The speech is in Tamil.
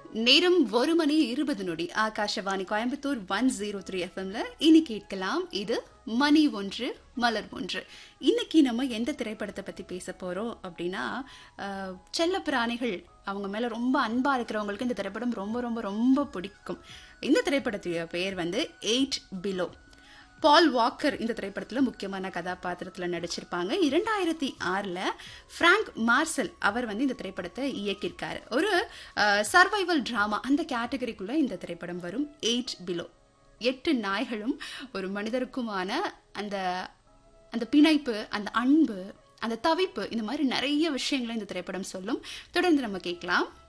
நேரம் ஒரு மணி இருபது நொடி Akashvani Coimbatore one zero three எஃப்எம்ல இனி கேட்கலாம் இது மணி ஒன்று மலர் ஒன்று இன்னைக்கு நம்ம எந்த திரைப்படத்தை பத்தி பேச போறோம் அப்படின்னா அஹ், செல்ல பிராணிகள் அவங்க மேல ரொம்ப அன்பா இருக்கிறவங்களுக்கு இந்த திரைப்படம் ரொம்ப ரொம்ப ரொம்ப பிடிக்கும் இந்த திரைப்படத்துடைய பெயர் வந்து எயிட் பிலோ பால் வாக்கர் இந்த திரைப்படத்துல முக்கியமான கதாபாத்திரத்துல நடிச்சிருப்பாங்க இரண்டாயிரத்தி ஆறுல பிராங்க் மார்சல் அவர் வந்து இந்த திரைப்படத்தை இயக்கியிருக்காரு ஒரு சர்வைவல் டிராமா அந்த கேட்டகரிக்குள்ள இந்த திரைப்படம் வரும் எயிட் பிலோ எட்டு நாய்களும் ஒரு மனிதருக்குமான அந்த அந்த பிணைப்பு அந்த அன்பு அந்த தவிப்பு இந்த மாதிரி நிறைய விஷயங்களை இந்த திரைப்படம் சொல்லும் தொடர்ந்து நம்ம கேட்கலாம்